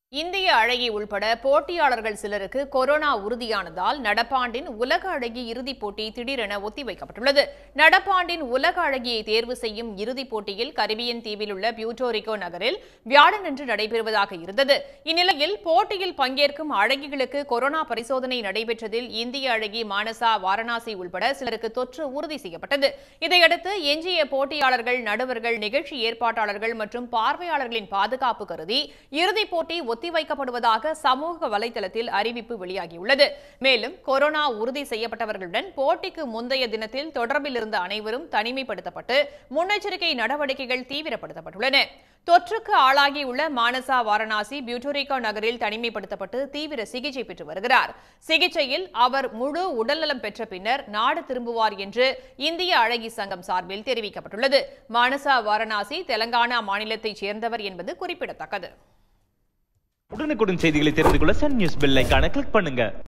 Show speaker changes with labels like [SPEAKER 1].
[SPEAKER 1] இந்திய அழகி உள்பட போட்டியாளர்கள் சிலருக்கு கொரோனா உறுதியானதால் நடப்பாண்டின் உலக அழகி இறுதிப் போட்டி திடீரென ஒத்திவைக்கப்பட்டுள்ளது நடப்பாண்டின் உலக அழகியை தேர்வு செய்யும் இறுதிப் போட்டியில் கரிபியன் தீவில் உள்ள பியூட்டோரிகோ நகரில் வியாழனன்று நடைபெறுவதாக இருந்தது இந்நிலையில் போட்டியில் பங்கேற்கும் அழகிகளுக்கு கொரோனா பரிசோதனை நடைபெற்றதில் இந்திய அழகி மானசா வாரணாசி உள்பட சிலருக்கு தொற்று உறுதி செய்யப்பட்டது இதையடுத்து எஞ்சிய போட்டியாளர்கள் நடுவர்கள் நிகழ்ச்சி ஏற்பாட்டாளர்கள் மற்றும் பார்வையாளர்களின் பாதுகாப்பு கருதி இறுதிப் போட்டி ஒத்திவைக்கப்படுவதாக சமூக வலைதளத்தில் அறிவிப்பு வெளியாகியுள்ளது மேலும் கொரோனா உறுதி செய்யப்பட்டவர்களுடன் போட்டிக்கு முந்தைய தினத்தில் தொடர்பில் இருந்த அனைவரும் தனிமைப்படுத்தப்பட்டு முன்னெச்சரிக்கை நடவடிக்கைகள் தீவிரப்படுத்தப்பட்டுள்ளன தொற்றுக்கு ஆளாகியுள்ள மானசா வாரணாசி பியூட்டோரிகோ நகரில் தனிமைப்படுத்தப்பட்டு தீவிர சிகிச்சை பெற்று வருகிறார் சிகிச்சையில் அவர் முழு உடல்நலம் பெற்ற பின்னர் நாடு திரும்புவார் என்று இந்திய அழகி சங்கம் சார்பில் தெரிவிக்கப்பட்டுள்ளது மானசா வாரணாசி தெலங்கானா மாநிலத்தைச் சேர்ந்தவர் என்பது குறிப்பிடத்தக்கது
[SPEAKER 2] உடனுக்குடன் செய்திகளை தெரிந்து கொள்ள சன் நியூஸ் பெல் ஐகானை கிளிக் பண்ணுங்க